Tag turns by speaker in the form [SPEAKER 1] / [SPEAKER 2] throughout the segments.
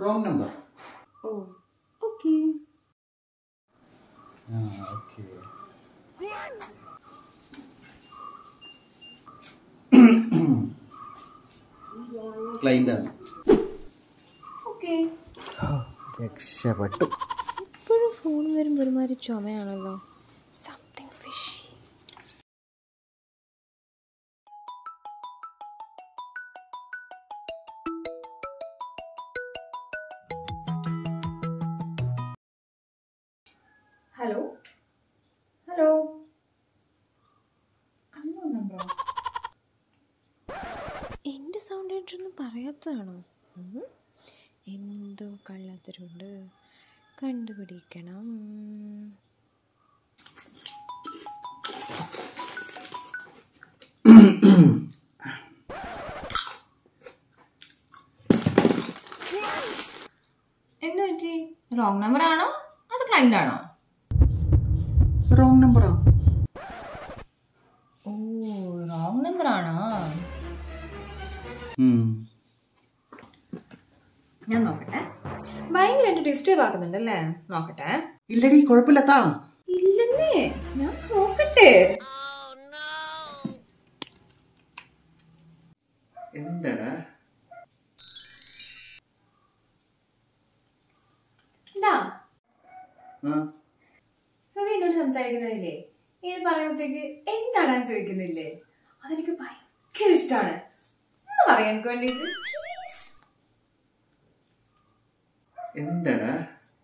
[SPEAKER 1] Wrong number
[SPEAKER 2] oh okay
[SPEAKER 1] ആ okay client ആണ്
[SPEAKER 2] okay
[SPEAKER 1] രക്ഷപ്പെട്ടു
[SPEAKER 2] എപ്പോഴും ഫോൺ വരുമ്പോൾ ഒരുമാതിരി ചുമയാണല്ലോ സംതിങ് ഫിഷി ഹലോ ഹലോ അല്ലോ നമ്പറോ എൻ്റെ സൗണ്ട് കേട്ടൊന്നും പറയാത്തതാണോ ഉം. എന്തോ കള്ളത്തരുണ്ട് കണ്ടുപിടിക്കണം എന്തു പറ്റി റോങ് നമ്പർ ആണോ അത് ക്ലൈൻ്റ് ആണോ
[SPEAKER 1] റോങ് നമ്പറാ
[SPEAKER 2] ഓ റോങ് നമ്പർ ആണോ ഞാൻ നോക്കട്ടെ ഭയങ്കരമായിട്ട് ഡിസ്റ്റർബ് ആക്കുന്നുണ്ടല്ലേ നോക്കട്ടെ
[SPEAKER 1] ഇല്ലടി കുഴപ്പമില്ല താ
[SPEAKER 2] ഇല്ലെന്നേ ഞാൻ നോക്കട്ടെ
[SPEAKER 1] എന്താടാ
[SPEAKER 2] എന്താ
[SPEAKER 1] ആ
[SPEAKER 2] സുഖം എന്നോട് സംസാരിക്കുന്നതില്ലേ ഇത് പറയുമ്പോഴത്തേക്ക് എന്താടാ ചോദിക്കുന്നില്ലേ അതെനിക്ക് ഭയങ്കര ഇഷ്ടമാണ് ഒന്ന് പറയാൻ എനിക്ക് വേണ്ടിയിട്ട് പ്ലീസ്
[SPEAKER 1] എന്താടാ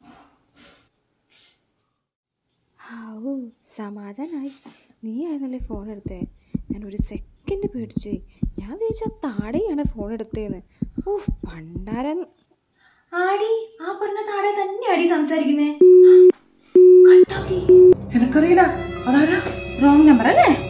[SPEAKER 2] ഹാവൂ സമാധാനായി നീ ആയിരുന്നല്ലേ ഫോൺ എടുത്തേ ഞാൻ ഒരു സെക്കൻഡ് പേടിച്ചു പോയി. ഞാൻ വിചാരിച്ച താടെയാണ് ഫോൺ എടുത്തേന്ന് ഓഹ് പണ്ടാരൻ ആടി ആ പറഞ്ഞ താടെ തന്നെ ആടി സംസാരിക്കുന്നേ കട്ടാക്കി
[SPEAKER 1] എനക്കറിയില്ല അതാരാ
[SPEAKER 2] റോങ് നമ്പർ അല്ലേ